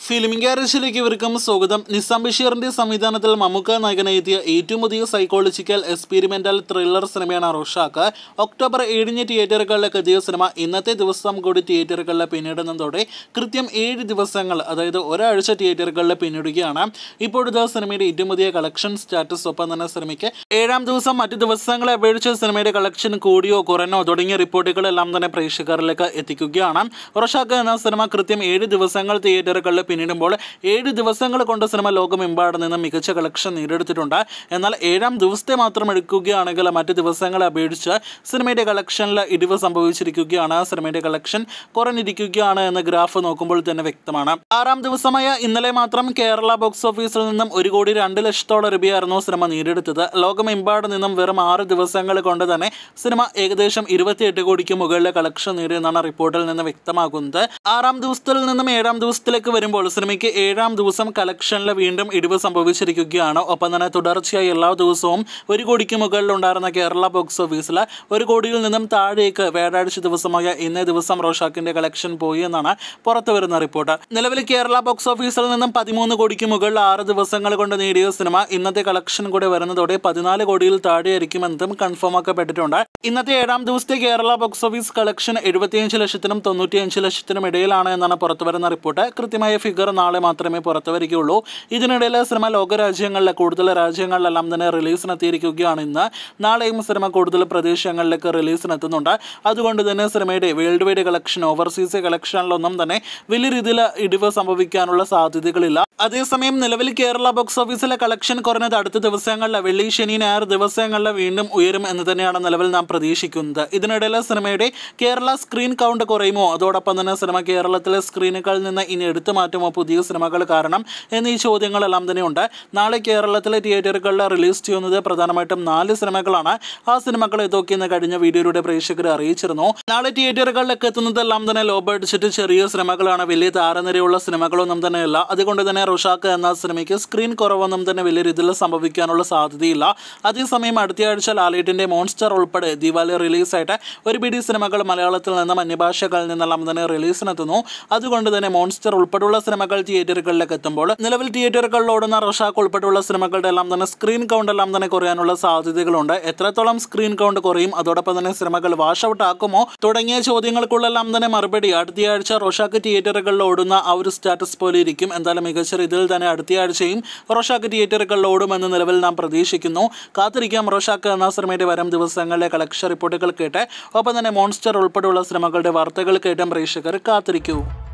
filming ഗാരേജിലേക്ക് ഇവർക്കും സ്വാഗതം നിസാം ബഷീറിന്റെ സംവിധാനത്തിൽ മമ്മൂക്ക നായകനെത്തിയ ഏറ്റവും പുതിയ സൈക്കോളജിക്കൽ എക്സ്പീരിമെന്റൽ ത്രില്ലർ സിനിമയാണ് റോഷാക്ക് ഒക്ടോബർ ഏഴിന് തിയേറ്ററുകളിലേക്ക് എത്തിയ സിനിമ ഇന്നത്തെ ദിവസം കൂടി തിയേറ്ററുകളിൽ പിന്നിടുന്നതോടെ കൃത്യം ഏഴ് ദിവസങ്ങൾ അതായത് ഒരാഴ്ച തിയേറ്ററുകളിൽ പിന്നിടുകയാണ് ഇപ്പോഴത്തെ സിനിമയുടെ ഏറ്റവും പുതിയ കളക്ഷൻ സ്റ്റാറ്റസ് ഒപ്പം തന്നെ സിനിമയ്ക്ക് ഏഴാം ദിവസം മറ്റു ദിവസങ്ങളെ അപേക്ഷിച്ച് സിനിമയുടെ കളക്ഷൻ കൂടിയോ കുറഞ്ഞോ തുടങ്ങിയ റിപ്പോർട്ടുകളെല്ലാം തന്നെ പ്രേക്ഷകരിലേക്ക് എത്തിക്കുകയാണ് റോഷാക്ക് എന്ന സിനിമ കൃത്യം ഏഴ് ദിവസങ്ങൾ തിയേറ്ററുകളിൽ പിന്നിടുമ്പോൾ ഏഴ് ദിവസങ്ങൾ കൊണ്ട് സിനിമ ലോകമെമ്പാട് നിന്ന് മികച്ച കളക്ഷൻ നേടിയെടുത്തിട്ടുണ്ട് എന്നാൽ ഏഴാം ദിവസത്തെ മാത്രം എടുക്കുകയാണെങ്കിൽ മറ്റ് ദിവസങ്ങളെ അപേക്ഷിച്ച് സിനിമയുടെ കളക്ഷനിൽ ഇടിവ് സംഭവിച്ചിരിക്കുകയാണ് സിനിമയുടെ കളക്ഷൻ കുറഞ്ഞിരിക്കുകയാണ് എന്ന ഗ്രാഫ് നോക്കുമ്പോൾ തന്നെ വ്യക്തമാണ് ആറാം ദിവസമായ ഇന്നലെ മാത്രം കേരള ബോക്സ് ഓഫീസിൽ നിന്നും ഒരു കോടി രണ്ട് ലക്ഷത്തോളം രൂപയായിരുന്നു സിനിമ നേടിയെടുത്തത് ലോകമെമ്പാട് നിന്നും വെറും ആറ് ദിവസങ്ങൾ കൊണ്ട് തന്നെ സിനിമ ഏകദേശം ഇരുപത്തിയെട്ട് കോടിക്ക് മുകളിലെ കളക്ഷൻ നേടിയെന്നാണ് റിപ്പോർട്ടിൽ നിന്ന് വ്യക്തമാകുന്നത് ആറാം ദിവസത്തിൽ നിന്നും ഏഴാം ദിവസത്തിലേക്ക് വരുമ്പോൾ സിനിമയ്ക്ക് ഏഴാം ദിവസം കളക്ഷനിൽ വീണ്ടും ഇടിവ് സംഭവിച്ചിരിക്കുകയാണ് ഒപ്പം തന്നെ തുടർച്ചയായി എല്ലാ ദിവസവും ഒരു കോടിക്ക് മുകളിൽ ഉണ്ടായിരുന്ന കേരള ബോക്സ് ഓഫീസിൽ ഒരു കോടിയിൽ നിന്നും താഴേക്ക് വ്യാഴാഴ്ച ദിവസമായ ഇന്നേ ദിവസം റോഷാക്കിന്റെ കളക്ഷൻ പോയി എന്നാണ് പുറത്തു വരുന്ന റിപ്പോർട്ട് നിലവിൽ കേരള ബോക്സ് ഓഫീസിൽ നിന്നും പതിമൂന്ന് കോടിക്ക് മുകളിൽ ആറ് ദിവസങ്ങൾ കൊണ്ട് നേടിയ സിനിമ ഇന്നത്തെ കളക്ഷൻ കൂടെ വരുന്നതോടെ പതിനാല് കോടിയിൽ താഴെയായിരിക്കുമെന്നതും കൺഫേം ആക്കപ്പെട്ടിട്ടുണ്ട് ഇന്നത്തെ ഏഴാം ദിവസത്തെ കേരള ബോക്സ് ഓഫീസ് കളക്ഷൻ എഴുപത്തിയഞ്ച് ലക്ഷത്തിനും തൊണ്ണൂറ്റിയഞ്ച് ലക്ഷത്തിനും ഇടയിലാണ് എന്നാണ് പുറത്തു വരുന്ന റിപ്പോർട്ട് കൃത്യമായ ഫിഗർ നാളെ മാത്രമേ പുറത്തു വരികയുള്ളൂ ഇതിനിടയിൽ സിനിമ ലോകരാജ്യങ്ങളിലെ കൂടുതൽ രാജ്യങ്ങളിലെല്ലാം തന്നെ റിലീസിനെത്തിയിരിക്കുകയാണ് ഇന്ന് നാളെയും സിനിമ കൂടുതൽ പ്രദേശങ്ങളിലേക്ക് റിലീസിനെത്തുന്നുണ്ട് അതുകൊണ്ട് തന്നെ സിനിമയുടെ വേൾഡ് വൈഡ് കളക്ഷൻ ഓവർസീസ് കളക്ഷനിലൊന്നും തന്നെ വലിയ രീതിയിൽ ഇടിവ് സംഭവിക്കാനുള്ള സാധ്യതകളില്ല അതേസമയം നിലവിൽ കേരള ബോക്സ് ഓഫീസിലെ കളക്ഷൻ കുറഞ്ഞത് അടുത്ത ദിവസങ്ങളിൽ വെള്ളി ശനി ഞായർ ദിവസങ്ങളിൽ വീണ്ടും ഉയരും എന്ന് തന്നെയാണ് നിലവിൽ നാം പ്രതീക്ഷിക്കുന്നത് ഇതിനിടയിൽ സിനിമയുടെ കേരള സ്ക്രീൻ കൗണ്ട് കുറയുമോ അതോടൊപ്പം തന്നെ സിനിമ കേരളത്തിലെ സ്ക്രീനുകളിൽ നിന്ന് ഇനി എടുത്തു മാറ്റുമോ പുതിയ സിനിമകൾ കാരണം എന്നീ ചോദ്യങ്ങളെല്ലാം തന്നെയുണ്ട് നാളെ കേരളത്തിലെ തിയേറ്ററുകളിൽ റിലീസ് ചെയ്യുന്നത് പ്രധാനമായിട്ടും നാല് സിനിമകളാണ് ആ സിനിമകൾ ഏതൊക്കെയെന്ന് കഴിഞ്ഞ വീഡിയോയിലൂടെ പ്രേക്ഷകരെ അറിയിച്ചിരുന്നു നാളെ തിയേറ്ററുകളിലേക്ക് എത്തുന്നതെല്ലാം തന്നെ ലോ ബഡ്ജറ്റ് ചെറിയ സിനിമകളാണ് വലിയ താരനിരയുള്ള സിനിമകളൊന്നും തന്നെയല്ല അതുകൊണ്ട് തന്നെ റുഷാക്ക് എന്ന സിനിമയ്ക്ക് സ്ക്രീൻ കുറവൊന്നും തന്നെ വലിയ രീതിയിൽ സംഭവിക്കാനുള്ള സാധ്യതയില്ല അതേസമയം അടുത്തയാഴ്ച ലാലേട്ടിന്റെ മോൺസ്റ്റർ ഉൾപ്പെടെ ദിവാലി റിലീസായിട്ട് ഒരു പിടി സിനിമകൾ മലയാളത്തിൽ നിന്നും അന്യഭാഷകളിൽ നിന്നെല്ലാം തന്നെ റിലീസിനെത്തുന്നു അതുകൊണ്ട് തന്നെ മോൺസ്റ്റർ ഉൾപ്പെടെയുള്ള സിനിമകൾ തിയേറ്ററുകളിലേക്ക് എത്തുമ്പോൾ നിലവിൽ തിയേറ്ററുകളിൽ ഓടുന്ന റഷാക്ക് ഉൾപ്പെടെയുള്ള സിനിമകളുടെ എല്ലാം തന്നെ സ്ക്രീൻ കൗണ്ട് എല്ലാം തന്നെ കുറയാനുള്ള സാധ്യതകളുണ്ട് എത്രത്തോളം സ്ക്രീൻ കൗണ്ട് കുറയും അതോടൊപ്പം തന്നെ സിനിമകൾ വാഷ് ഔട്ട് ആക്കുമോ തുടങ്ങിയ ചോദ്യങ്ങൾക്കുള്ളെല്ലാം തന്നെ മറുപടി അടുത്തയാഴ്ച റോഷാക്ക് തിയേറ്ററുകളിൽ ഓടുന്ന ആ ഒരു സ്റ്റാറ്റസ് പോലെ ഇരിക്കും എന്തായാലും മികച്ച രീതിയിൽ തന്നെ അടുത്തയാഴ്ചയും റോഷാക്ക് തിയേറ്ററുകളിൽ ഓടുമെന്ന് നിലവിൽ നാം പ്രതീക്ഷിക്കുന്നു കാത്തിരിക്കാം റോഷാക്ക് എന്ന സിനിമയുടെ വരും ദിവസങ്ങളിലെ കളക്ഷൻ റിപ്പോർട്ടുകൾ കേട്ട് ഒപ്പം തന്നെ മോൺസ്റ്റർ ഉൾപ്പെടെയുള്ള സിനിമകളുടെ വാർത്തകൾ കേട്ടും പ്രേക്ഷകർ കാത്തിരിക്കൂ